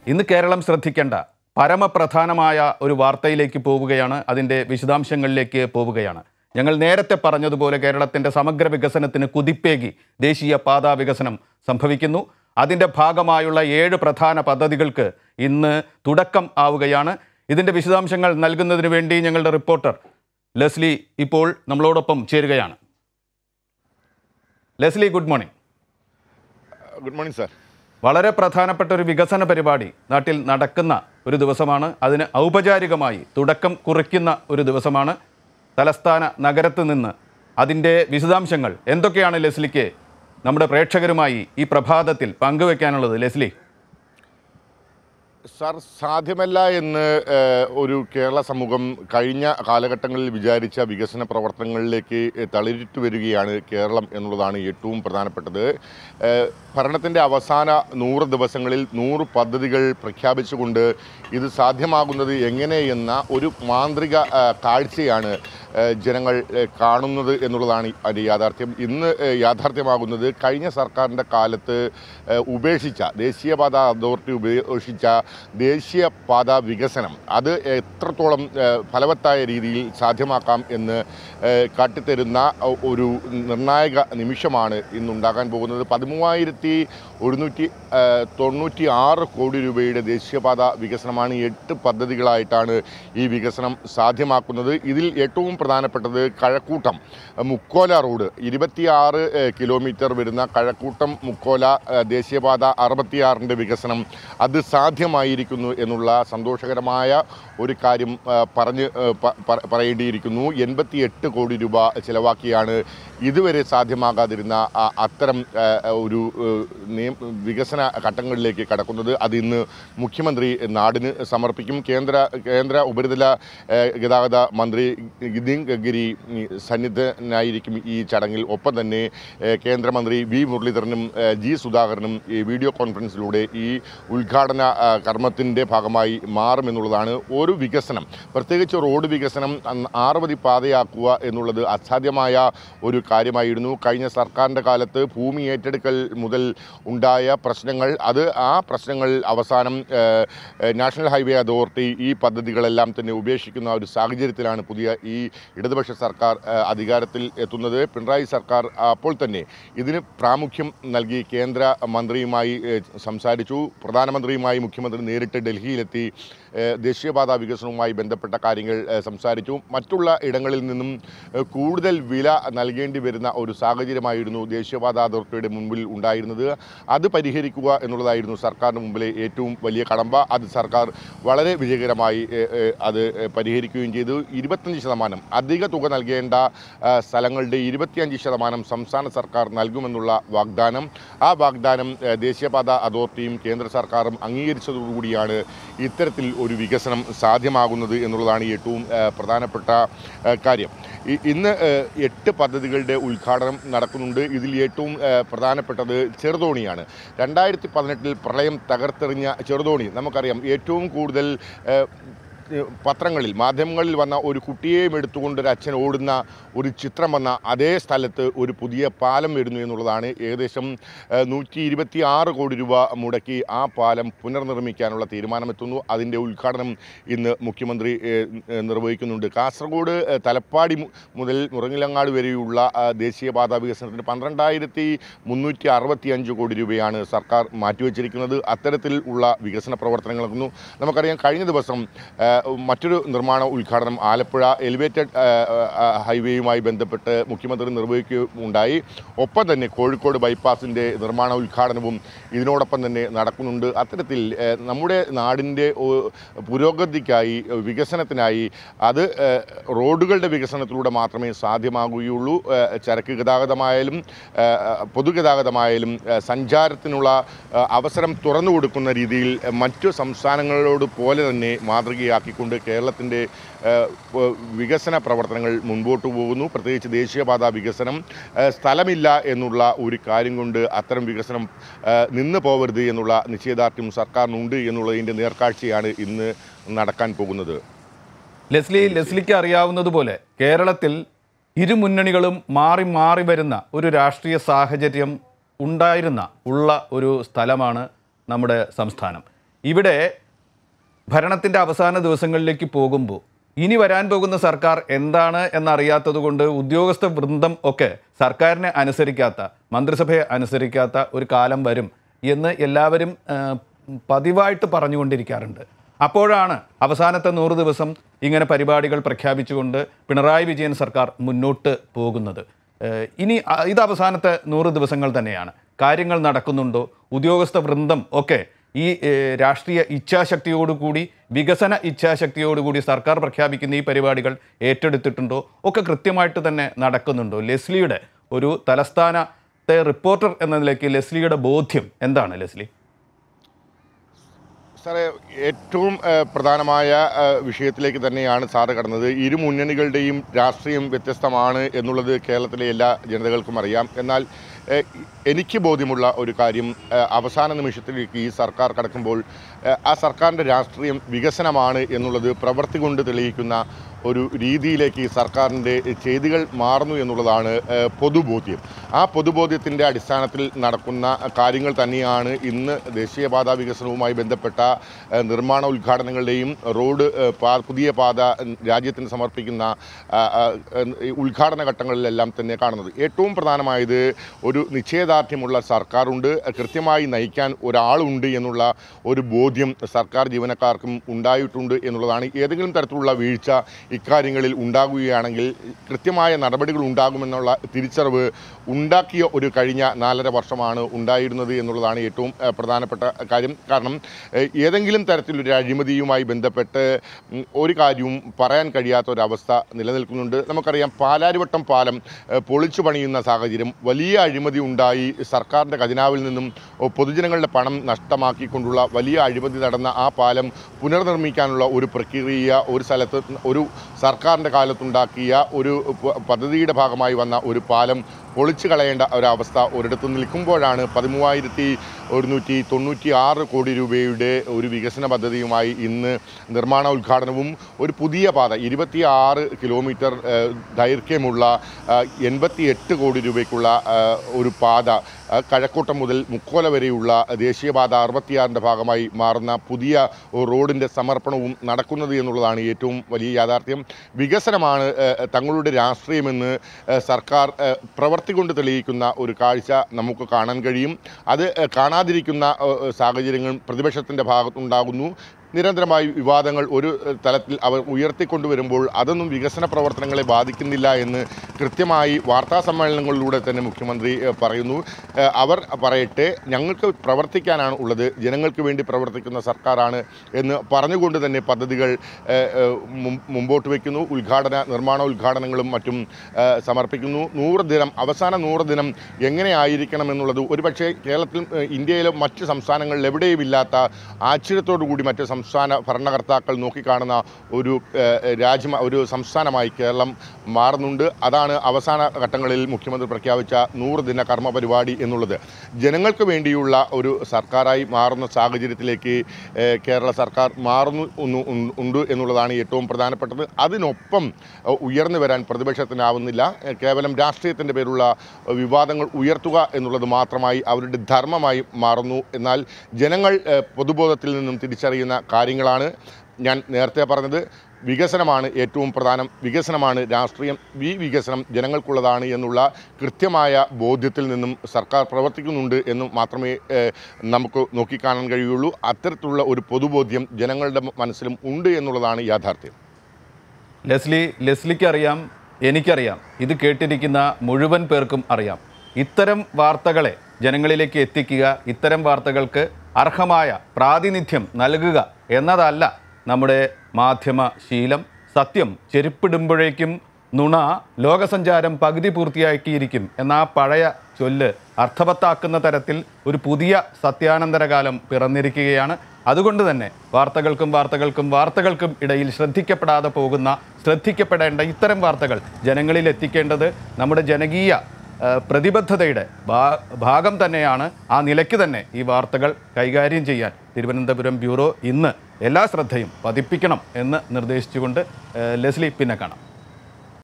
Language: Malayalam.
ഇന്ന് കേരളം ശ്രദ്ധിക്കേണ്ട പരമപ്രധാനമായ ഒരു വാർത്തയിലേക്ക് പോവുകയാണ് അതിൻ്റെ വിശദാംശങ്ങളിലേക്ക് പോവുകയാണ് ഞങ്ങൾ നേരത്തെ പറഞ്ഞതുപോലെ കേരളത്തിൻ്റെ സമഗ്ര വികസനത്തിന് കുതിപ്പേകി ദേശീയ പാതാ വികസനം സംഭവിക്കുന്നു അതിൻ്റെ ഭാഗമായുള്ള ഏഴ് പ്രധാന പദ്ധതികൾക്ക് ഇന്ന് തുടക്കം ആവുകയാണ് ഇതിൻ്റെ വിശദാംശങ്ങൾ നൽകുന്നതിന് വേണ്ടി ഞങ്ങളുടെ റിപ്പോർട്ടർ ലെസ്ലി ഇപ്പോൾ നമ്മളോടൊപ്പം ചേരുകയാണ് Leslie good morning good morning sir വളരെ പ്രധാനപ്പെട്ട ഒരു വികസന പരിപാടി നാട്ടിൽ നടക്കുന്ന ഒരു ദിവസമാണ് അതിന് ഔപചാരികമായി തുടക്കം കുറിക്കുന്ന ഒരു ദിവസമാണ് തലസ്ഥാന നഗരത്ത് നിന്ന് അതിൻ്റെ വിശദാംശങ്ങൾ എന്തൊക്കെയാണ് ലെസ്ലിക്ക് നമ്മുടെ പ്രേക്ഷകരുമായി ഈ പ്രഭാതത്തിൽ പങ്കുവെക്കാനുള്ളത് ലെസ്ലി സാർ സാധ്യമല്ല എന്ന് ഏഹ്, ഒരു കേരള സമൂഹം കഴിഞ്ഞ കാലഘട്ടങ്ങളിൽ വിചാരിച്ച വികസന പ്രവർത്തനങ്ങളിലേക്ക് തളിരിട്ട് വരികയാണ് കേരളം എന്നുള്ളതാണ് ഏറ്റവും പ്രധാനപ്പെട്ടത് ഏഹ്, ഭരണത്തിൻ്റെ അവസാന നൂറ് ദിവസങ്ങളിൽ നൂറ് പദ്ധതികൾ പ്രഖ്യാപിച്ചുകൊണ്ട് ഇത് സാധ്യമാകുന്നത് എങ്ങനെയെന്ന ഒരു മാന്ത്രിക ഏഹ്, കാഴ്ചയാണ് ഏഹ്, ജനങ്ങൾ ഏഹ്, കാണുന്നത് എന്നുള്ളതാണ് അതിൻ്റെ യാഥാർത്ഥ്യം ഇന്ന് ഏഹ്, യാഥാർത്ഥ്യമാകുന്നത് കഴിഞ്ഞ സർക്കാരിൻ്റെ കാലത്ത് ഏഹ്, ഉപേക്ഷിച്ച ദേശീയപാത അതോറിറ്റി ഉപേക്ഷിച്ച ദേശീയപാത വികസനം അത് എത്രത്തോളം ഏഹ്, ഫലവത്തായ രീതിയിൽ സാധ്യമാക്കാം എന്ന് ഏഹ്, കാട്ടിത്തരുന്ന ഒ- ഒരു നിർണായക നിമിഷമാണ് ഇന്നുണ്ടാകാൻ പോകുന്നത് പതിമൂവായിരത്തി ഒരുന്നൂറ്റി ഏഹ്, തൊണ്ണൂറ്റി ആറ് കോടി രൂപയുടെ ദേശീയപാത വികസനമാണ് എട്ട് പദ്ധതികളായിട്ടാണ് ഈ വികസനം സാധ്യമാക്കുന്നത് ഇതിൽ ഏറ്റവും പ്രധാനപ്പെട്ടത് കഴക്കൂട്ടം മുക്കോല റോഡ് ഇരുപത്തിയാറ് ഏഹ്, കിലോമീറ്റർ വരുന്ന കഴക്കൂട്ടം മുക്കോല ഏഹ്, ദേശീയപാത അറുപത്തിയാറിൻ്റെ വികസനം അത് സാധ്യമായിരിക്കുന്നു എന്നുള്ള സന്തോഷകരമായ ഒരു കാര്യം ഏഹ്, പറഞ്ഞ് ഏഹ്, പ- പ- പറയേണ്ടിയിരിക്കുന്നു എൺപത്തിയെട്ട് കോടി രൂപ ചിലവാക്കിയാണ് ഇതുവരെ സാധ്യമാകാതിരുന്ന ആ അത്തരം ഏഹ്, ഒരു ഏഹ്, നിയം- വികസന ഘട്ടങ്ങളിലേക്ക് കടക്കുന്നത് അത് ഇന്ന് മുഖ്യമന്ത്രി നാടിന് സമർപ്പിക്കും കേന്ദ്ര കേന്ദ്ര ഉപരിതല ഏഹ്, ഗതാഗത മന്ത്രി നിതിൻ ഗഡ്കരി ഈ, സന്നിധനായിരിക്കും ഈ ചടങ്ങിൽ ഒപ്പം തന്നെ ഏഹ്, കേന്ദ്രമന്ത്രി വി മുരളീധരനും ഏഹ്, ജി സുധാകരനും ഈ വീഡിയോ കോൺഫറൻസിലൂടെ ഈ ഉദ്ഘാടന ആ, കർമ്മത്തിൻ്റെ ഭാഗമായി മാറുമെന്നുള്ളതാണ് ഒരു വികസനം പ്രത്യേകിച്ച് റോഡ് വികസനം അന്ന് ആറുവതി പാതയാക്കുക എന്നുള്ളത് അസാധ്യമായ ഒരു കാര്യമായിരുന്നു കഴിഞ്ഞ സർക്കാരിൻ്റെ കാലത്ത് ഭൂമി ഏറ്റെടുക്കൽ മുതൽ ഉണ്ടായ പ്രശ്നങ്ങൾ അത് ആ പ്രശ്നങ്ങൾ അവസാനം ഏഹ്, ഏഹ്, നാഷണൽ ഹൈവേ അതോറിറ്റി ഈ പദ്ധതികളെല്ലാം തന്നെ ഉപേക്ഷിക്കുന്ന ഒരു സാഹചര്യത്തിലാണ് പുതിയ ഈ ഇടതുപക്ഷ സർക്കാർ ഏഹ്, അധികാരത്തിൽ എത്തുന്നത് പിണറായി സർക്കാർ അപ്പോൾ തന്നെ ഇതിന് പ്രാമുഖ്യം നൽകി കേന്ദ്ര മന്ത്രിയുമായി ഏഹ്, സംസാരിച്ചു പ്രധാനമന്ത്രിയുമായി മുഖ്യമന്ത്രി നേരിട്ട് ഡൽഹിയിലെത്തി ഏഹ്, ദേശീയപാത വികസനവുമായി ബന്ധപ്പെട്ട കാര്യങ്ങൾ ഏഹ്, സംസാരിച്ചു മറ്റുള്ള ഇടങ്ങളിൽ നിന്നും ഏഹ്, കൂടുതൽ വില നൽകേണ്ടി വരുന്ന ഒരു സാഹചര്യമായിരുന്നു ദേശീയപാത അതോറിറ്റിയുടെ മുൻപിൽ ഉണ്ടായിരുന്നത് അത് പരിഹരിക്കുക എന്നുള്ളതായിരുന്നു സർക്കാരിന് മുമ്പിലെ ഏറ്റവും വലിയ കടമ്പ അത് സർക്കാർ വളരെ വിജയകരമായി ഏഹ്, ഏഹ്, അത് ഏഹ്, പരിഹരിക്കുകയും ചെയ്തു ഇരുപത്തഞ്ച് ശതമാനം അധിക തുക നൽകേണ്ട ആ, സ്ഥലങ്ങളുടെ ഇരുപത്തിയഞ്ച് ശതമാനം സംസ്ഥാന സർക്കാർ നൽകുമെന്നുള്ള വാഗ്ദാനം ആ വാഗ്ദാനം ഏഹ്, ദേശീയപാത അതോറിറ്റിയും കേന്ദ്ര സർക്കാരും അംഗീകരിച്ചതോടുകൂടിയാണ് ഇത്തരത്തിൽ ഒരു വികസനം സാധ്യമാകുന്നത് എന്നുള്ളതാണ് ഏറ്റവും ഏഹ്, പ്രധാനപ്പെട്ട ഏഹ്, കാര്യം ഇ- ഇന്ന് ഏഹ്, എട്ട് പദ്ധതികളുടെ ഉദ്ഘാടനം നടക്കുന്നുണ്ട് ഇതിൽ ഏറ്റവും ഏഹ്, പ്രധാനപ്പെട്ടത് ചെറുതോണിയാണ് രണ്ടായിരത്തി പതിനെട്ടിൽ പ്രളയം തകർത്തെറിഞ്ഞ ചെറുതോണി നമുക്കറിയാം ഏറ്റവും കൂടുതൽ ഏഹ്, ഏഹ്, പത്രങ്ങളിൽ മാധ്യമങ്ങളിൽ വന്ന ഒരു കുട്ടിയെയും എടുത്തുകൊണ്ട് ഒരു അച്ഛൻ ഓടുന്ന ഒരു ചിത്രം വന്ന അതേ സ്ഥലത്ത് ഒരു പുതിയ പാലം വരുന്നു എന്നുള്ളതാണ് ഏകദേശം ഏഹ്, നൂറ്റി ഇരുപത്തി ആറ് കോടി രൂപ മുടക്കി ആ പാലം പുനർനിർമ്മിക്കാനുള്ള തീരുമാനമെത്തുന്നു അതിൻ്റെ ഉദ്ഘാടനം ഇന്ന് മുഖ്യമന്ത്രി ഏഹ്, ഏഹ്, നിർവഹിക്കുന്നുണ്ട് കാസർഗോഡ് ഏഹ്, തലപ്പാടി മു- മുതൽ മുറങ്ങിലങ്ങാട് വരെയുള്ള ആ, ദേശീയപാത വികസനത്തിന് പന്ത്രണ്ടായിരത്തി മുന്നൂറ്റി അറുപത്തി അഞ്ച് കോടി രൂപയാണ് സർക്കാർ മാറ്റിവെച്ചിരിക്കുന്നത് അത്തരത്തിൽ ഉള്ള വികസന പ്രവർത്തനങ്ങൾ നടക്കുന്നു നമുക്കറിയാം കഴിഞ്ഞ ദിവസം ഏഹ്, മറ്റൊരു നിർമ്മാണ ഉദ്ഘാടനം ആലപ്പുഴ എലിവേറ്റഡ് ഹൈവേയുമായി ബന്ധപ്പെട്ട് മുഖ്യമന്ത്രി നിർവഹിക്കുകയുണ്ടായി ഒപ്പം തന്നെ കോഴിക്കോട് ബൈപ്പാസിൻ്റെ നിർമ്മാണ ഉദ്ഘാടനവും ഇതിനോടൊപ്പം തന്നെ നടക്കുന്നുണ്ട് അത്തരത്തിൽ ഏഹ്, നമ്മുടെ നാടിൻ്റെ ഓ- പുരോഗതിക്കായി ഏഹ്, വികസനത്തിനായി അത് ഏഹ്, റോഡുകളുടെ വികസനത്തിലൂടെ മാത്രമേ സാധ്യമാകുകയുള്ളൂ ഏഹ്, ചരക്ക് ഗതാഗതമായാലും ഏഹ്, പൊതുഗതാഗതമായാലും ഏഹ്, സഞ്ചാരത്തിനുള്ള ഏഹ്, അവസരം തുറന്നു കൊടുക്കുന്ന രീതിയിൽ ഏഹ്, മറ്റു സംസ്ഥാനങ്ങളോട് പോലെ തന്നെ മാതൃകയാക്കിക്കൊണ്ട് കേരളത്തിൻ്റെ ഏഹ്, പ- വികസന പ്രവർത്തനങ്ങൾ മുൻപോട്ട് പോകുന്നു പ്രത്യേകിച്ച് ദേശീയപാത വികസനം ഏഹ്, സ്ഥലമില്ല എന്നുള്ള ഒരു കാര്യം കൊണ്ട് അത്തരം വികസനം ഏഹ്, നിന്ന് പോകരുത് എന്നുള്ള നിശ്ചയദാർഢ്യം സർക്കാരിനുണ്ട് എന്നുള്ളതിൻ്റെ നേർക്കാഴ്ചയാണ് ഇന്ന് നടക്കാൻ പോകുന്നത് ലെസ്ലി ലെസ്ലിക്ക് അറിയാവുന്നതുപോലെ കേരളത്തിൽ ഇരു മുന്നണികളും മാറി മാറി വരുന്ന ഒരു രാഷ്ട്രീയ സാഹചര്യം ഉണ്ടായിരുന്ന ഉള്ള ഒരു സ്ഥലമാണ് നമ്മുടെ സംസ്ഥാനം ഇവിടെ ഭരണത്തിൻ്റെ അവസാന ദിവസങ്ങളിലേക്ക് പോകുമ്പോൾ ഇനി വരാൻ പോകുന്ന സർക്കാർ എന്താണ് എന്നറിയാത്തത് കൊണ്ട് ഉദ്യോഗസ്ഥ വൃന്ദം ഒക്കെ സർക്കാരിനെ അനുസരിക്കാത്ത മന്ത്രിസഭയെ അനുസരിക്കാത്ത ഒരു കാലം വരും എന്ന് എല്ലാവരും ആ, പതിവായിട്ട് പറഞ്ഞുകൊണ്ടിരിക്കാറുണ്ട് അപ്പോഴാണ് അവസാനത്തെ നൂറ് ദിവസം ഇങ്ങനെ പരിപാടികൾ പ്രഖ്യാപിച്ചുകൊണ്ട് പിണറായി വിജയൻ സർക്കാർ മുന്നോട്ട് പോകുന്നത് ഏഹ് ഇനി അ- ഇത് അവസാനത്തെ നൂറ് ദിവസങ്ങൾ തന്നെയാണ് കാര്യങ്ങൾ നടക്കുന്നുണ്ടോ ഉദ്യോഗസ്ഥ വൃന്ദം ഒക്കെ ഈ ഏഹ്, രാഷ്ട്രീയ ഇച്ഛാശക്തിയോടുകൂടി വികസന ഇച്ഛാശക്തിയോടുകൂടി സർക്കാർ പ്രഖ്യാപിക്കുന്ന ഈ പരിപാടികൾ ഏറ്റെടുത്തിട്ടുണ്ടോ ഒക്കെ കൃത്യമായിട്ട് തന്നെ നടക്കുന്നുണ്ടോ ലെസ്ലിയുടെ ഒരു തലസ്ഥാനത്തെ റിപ്പോർട്ടർ എന്ന നിലയ്ക്ക് ലെസ്ലിയുടെ ബോധ്യം എന്താണ് ലെസ്ലി സാറേ ഏറ്റവും ഏഹ്, പ്രധാനമായ ഏഹ്, വിഷയത്തിലേക്ക് തന്നെയാണ് സാറ് കടന്നത് ഇരു മുന്നണികളുടെയും രാഷ്ട്രീയം വ്യത്യസ്തമാണ് എന്നുള്ളത് കേരളത്തിലെ എല്ലാ ജനതകൾക്കും അറിയാം എന്നാൽ ഏഹ്, എനിക്ക് ബോധ്യമുള്ള ഒരു കാര്യം ഏഹ്, അവസാന നിമിഷത്തിലേക്ക് ഈ സർക്കാർ കടക്കുമ്പോൾ ഏഹ്, ആ സർക്കാരിൻ്റെ രാഷ്ട്രീയം വികസനമാണ് എന്നുള്ളത് പ്രവൃത്തി കൊണ്ട് തെളിയിക്കുന്ന ഒരു രീതിയിലേക്ക് ഈ സർക്കാരിൻ്റെ ചെയ്തികൾ മാറുന്നു എന്നുള്ളതാണ് ഏഹ്, പൊതുബോധ്യം ആ പൊതുബോധ്യത്തിൻ്റെ അടിസ്ഥാനത്തിൽ നടക്കുന്ന കാര്യങ്ങൾ തന്നെയാണ് ഇന്ന് ദേശീയപാത വികസനവുമായി ബന്ധപ്പെട്ട ഏഹ്, നിർമ്മാണ ഉദ്ഘാടനങ്ങളുടെയും റോഡ് ഏഹ്, പാ- പുതിയ പാത ഉം, രാജ്യത്തിന് സമർപ്പിക്കുന്ന ആ, ആ, ഏഹ്, ഈ ഉദ്ഘാടന ഘട്ടങ്ങളിലെല്ലാം തന്നെ കാണുന്നത് ഏറ്റവും പ്രധാനമായത് ഒരു നിശ്ചയദാർഢ്യമുള്ള സർക്കാരുണ്ട് കൃത്യമായി നയിക്കാൻ ഒരാളുണ്ട് എന്നുള്ള ഒരു ബോധ്യം സർക്കാർ ജീവനക്കാർക്കും ഉണ്ടായിട്ടുണ്ട് എന്നുള്ളതാണ് ഏതെങ്കിലും തരത്തിലുള്ള വീഴ്ച ഇക്കാര്യങ്ങളിൽ ഉണ്ടാകുകയാണെങ്കിൽ കൃത്യമായ നടപടികൾ ഉണ്ടാകുമെന്നുള്ള തിരിച്ചറിവ് ഉണ്ടാക്കിയ ഒരു കഴിഞ്ഞ നാലര വർഷമാണ് ഉണ്ടായിരുന്നത് എന്നുള്ളതാണ് ഏറ്റവും ഏഹ്, പ്രധാനപ്പെട്ട കാര്യം കാരണം ഏഹ്, ഏതെങ്കിലും തരത്തിലൊരു അഴിമതിയുമായി ബന്ധപ്പെട്ട് ഉം, ഒരു കാര്യവും പറയാൻ കഴിയാത്ത ഒരവസ്ഥ നിലനിൽക്കുന്നുണ്ട് നമുക്കറിയാം പാലാരിവട്ടം പാലം ഏഹ്, പൊളിച്ചു പണിയുന്ന സാഹചര്യം വലിയ അഴിമതി ഉണ്ടായി സർക്കാരിൻ്റെ ഖജനാവിൽ നിന്നും ഓ, പൊതുജനങ്ങളുടെ പണം നഷ്ടമാക്കിക്കൊണ്ടുള്ള വലിയ അഴിമതി നടന്ന ആ പാലം പുനർനിർമ്മിക്കാനുള്ള ഒരു പ്രക്രിയ ഒരു സ്ഥലത്ത് ഒരു സർക്കാരിൻ്റെ കാലത്തുണ്ടാക്കിയ ഒരു പ- പദ്ധതിയുടെ ഭാഗമായി വന്ന ഒരു പാലം പൊളിച്ചു കളയേണ്ട ഒരവസ്ഥ ഒരിടത്ത് നിൽക്കുമ്പോഴാണ് പതിമൂവായിരത്തി ഒരുന്നൂറ്റി തൊണ്ണൂറ്റി ആറ് കോടി രൂപയുടെ ഒരു വികസന പദ്ധതിയുമായി ഇന്ന് നിർമ്മാണ ഉദ്ഘാടനവും ഒരു പുതിയ പാത ഇരുപത്തി ആറ് കിലോമീറ്റർ ഏഹ്, ദൈർഘ്യമുള്ള എൺപത്തി എട്ട് കോടി രൂപയ്ക്കുള്ള ഏഹ്, ഒരു പാത ആ, കഴക്കൂട്ടം മുതൽ മുക്കോല വരെയുള്ള ദേശീയപാത അറുപത്തിയാറിൻ്റെ ഭാഗമായി മാറുന്ന പുതിയ റോഡിൻ്റെ സമർപ്പണവും നടക്കുന്നത് എന്നുള്ളതാണ് ഏറ്റവും വലിയ യാഥാർത്ഥ്യം വികസനമാണ് ഏഹ്, തങ്ങളുടെ രാഷ്ട്രീയമെന്ന് ഏഹ്, സർക്കാർ ഏഹ്, പ്രവർത്തി കൊണ്ട് തെളിയിക്കുന്ന ഒരു കാഴ്ച നമുക്ക് കാണാൻ കഴിയും അത് ഏഹ്, കാണാതിരിക്കുന്ന ഏഹ്, സാഹചര്യങ്ങൾ പ്രതിപക്ഷത്തിൻ്റെ ഭാഗത്തുണ്ടാകുന്നു നിരന്തരമായി വിവാദങ്ങൾ ഒരു ഏഹ്, തലത്തിൽ അവർ ഉയർത്തിക്കൊണ്ടുവരുമ്പോൾ അതൊന്നും വികസന പ്രവർത്തനങ്ങളെ ബാധിക്കുന്നില്ല എന്ന് കൃത്യമായി വാർത്താ സമ്മേളനങ്ങളിലൂടെ തന്നെ മുഖ്യമന്ത്രി ഏഹ്, പറയുന്നു ഏഹ്, അവർ പറയട്ടെ ഞങ്ങൾക്ക് പ്രവർത്തിക്കാനാണ് ഉള്ളത് ജനങ്ങൾക്ക് വേണ്ടി പ്രവർത്തിക്കുന്ന സർക്കാരാണ് എന്ന് പറഞ്ഞുകൊണ്ട് തന്നെ പദ്ധതികൾ ഏഹ്, ഏഹ്, മും- മുമ്പോട്ട് വയ്ക്കുന്നു ഉദ്ഘാടന നിർമ്മാണ ഉദ്ഘാടനങ്ങളും മറ്റും ഏഹ്, സമർപ്പിക്കുന്നു നൂറ് ദിനം അവസാന നൂറ് ദിനം എങ്ങനെ ആയിരിക്കണം എന്നുള്ളത് ഒരുപക്ഷെ കേരളത്തിൽ ഏഹ്, ഇന്ത്യയിലെ മറ്റ് സംസ്ഥാനങ്ങളിൽ എവിടെയും ഇല്ലാത്ത ആശ്ചര്യത്തോടു കൂടി മറ്റ് സംസ്ഥാന ഭരണകർത്താക്കൾ നോക്കിക്കാണുന്ന ഒരു ഏഹ്, രാജ്യം ഒരു സംസ്ഥാനമായി കേരളം മാറുന്നുണ്ട് അതാണ് അവസാന ഘട്ടങ്ങളിൽ മുഖ്യമന്ത്രി പ്രഖ്യാപിച്ച നൂറ് ദിന കർമ്മ പരിപാടി എന്നുള്ളത് ജനങ്ങൾക്ക് വേണ്ടിയുള്ള ഒരു സർക്കാരായി മാറുന്ന സാഹചര്യത്തിലേക്ക് ഏഹ്, കേരള സർക്കാർ മാറുന്നു ഉന്നു- ഉൻ- ഉണ്ട് എന്നുള്ളതാണ് ഏറ്റവും പ്രധാനപ്പെട്ടത് അതിനൊപ്പം ഏഹ്, ഉയർന്നു വരാൻ പ്രതിപക്ഷത്തിനാവുന്നില്ല ഏഹ്, കേവലം രാഷ്ട്രീയത്തിൻ്റെ പേരുള്ള ഏഹ്, വിവാദങ്ങൾ ഉയർത്തുക എന്നുള്ളത് മാത്രമായി അവരുടെ ധർമ്മമായി മാറുന്നു എന്നാൽ ജനങ്ങൾ ഏഹ്, പൊതുബോധത്തിൽ നിന്നും തിരിച്ചറിയുന്ന കാര്യങ്ങളാണ് ഞാൻ നേരത്തെ പറഞ്ഞത് വികസനമാണ് ഏറ്റവും പ്രധാനം വികസനമാണ് രാഷ്ട്രീയം ഈ വികസനം ജനങ്ങൾക്കുള്ളതാണ് എന്നുള്ള കൃത്യമായ ബോധ്യത്തിൽ നിന്നും സർക്കാർ പ്രവർത്തിക്കുന്നുണ്ട് എന്ന് മാത്രമേ ഏഹ്, നമുക്ക് നോക്കിക്കാണാൻ കഴിയുള്ളൂ അത്തരത്തിലുള്ള ഒരു പൊതുബോധ്യം ജനങ്ങളുടെ മനസ്സിലും ഉണ്ട് എന്നുള്ളതാണ് യാഥാർത്ഥ്യം ലെസ്ലി ലെസ്ലിക്ക് അറിയാം എനിക്കറിയാം ഇത് കേട്ടിരിക്കുന്ന മുഴുവൻ പേർക്കും അറിയാം ഇത്തരം വാർത്തകളെ ജനങ്ങളിലേക്ക് എത്തിക്കുക ഇത്തരം വാർത്തകൾക്ക് അർഹമായ പ്രാതിനിധ്യം നൽകുക എന്നതല്ല നമ്മുടെ മാധ്യമ ശീലം സത്യം ചെരുപ്പിടുമ്പോഴേക്കും നുണ ലോകസഞ്ചാരം പകുതി പൂർത്തിയാക്കിയിരിക്കും എന്ന ആ പഴയ ചൊല്ല് അർത്ഥവത്താക്കുന്ന തരത്തിൽ ഒരു പുതിയ സത്യാനന്തരകാലം പിറന്നിരിക്കുകയാണ് അതുകൊണ്ട് തന്നെ വാർത്തകൾക്കും വാർത്തകൾക്കും വാർത്തകൾക്കും ഇടയിൽ ശ്രദ്ധിക്കപ്പെടാതെ പോകുന്ന ശ്രദ്ധിക്കപ്പെടേണ്ട ഇത്തരം വാർത്തകൾ ജനങ്ങളിൽ എത്തിക്കേണ്ടത് നമ്മുടെ ജനകീയ ആ, പ്രതിബദ്ധതയുടെ ഭാ- ഭാഗം തന്നെയാണ് ആ നിലയ്ക്ക് തന്നെ ഈ വാർത്തകൾ കൈകാര്യം ചെയ്യാൻ തിരുവനന്തപുരം ബ്യൂറോ ഇന്ന് എല്ലാ ശ്രദ്ധയും പതിപ്പിക്കണം എന്ന് നിർദ്ദേശിച്ചുകൊണ്ട് ആ, ലെസ്ലി പിന്നെ കാണാം